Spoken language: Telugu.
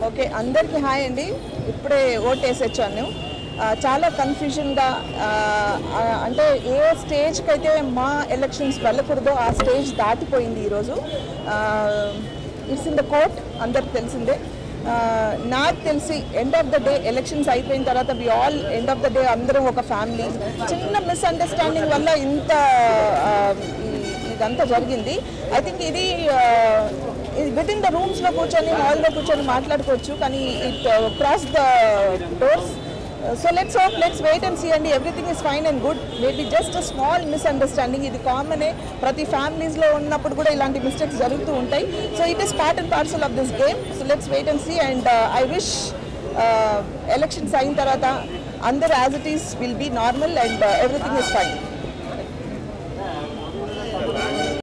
ఓకే అందరికీ హాయ్ అండి ఇప్పుడే ఓట్ వేసి వచ్చాను ఆ, చాలా కన్ఫ్యూజన్గా అంటే ఏ స్టేజ్కి అయితే మా ఎలక్షన్స్ వెళ్ళకూడదో ఆ స్టేజ్ దాటిపోయింది ఈరోజు ఇట్స్ ఇన్ ద కోర్ట్ అందరికి తెలిసిందే ఆ, నాకు తెలిసి end of the day elections అయిపోయిన తర్వాత we all end of the day అందరం ఒక ఫ్యామిలీ చిన్న మిస్అండర్స్టాండింగ్ వల్ల ఇంత ఆ, ఈ- ఇదంతా జరిగింది ఐ థింక్ ఇది విత్ ఇన్ ద రూమ్స్లో కూర్చొని హాల్లో కూర్చొని మాట్లాడుకోవచ్చు కానీ it cross the doors so let's hope let's wait and see అండి everything is fine and good maybe just small misunderstanding ఇది కామనే ప్రతి ఫ్యామిలీస్లో ఉన్నప్పుడు కూడా ఇలాంటి మిస్టేక్స్ జరుగుతూ ఉంటాయి so it is part and parcel of this game so let's wait and see and I wish elections అయిన తర్వాత అందరు as it is will be normal and everything is fine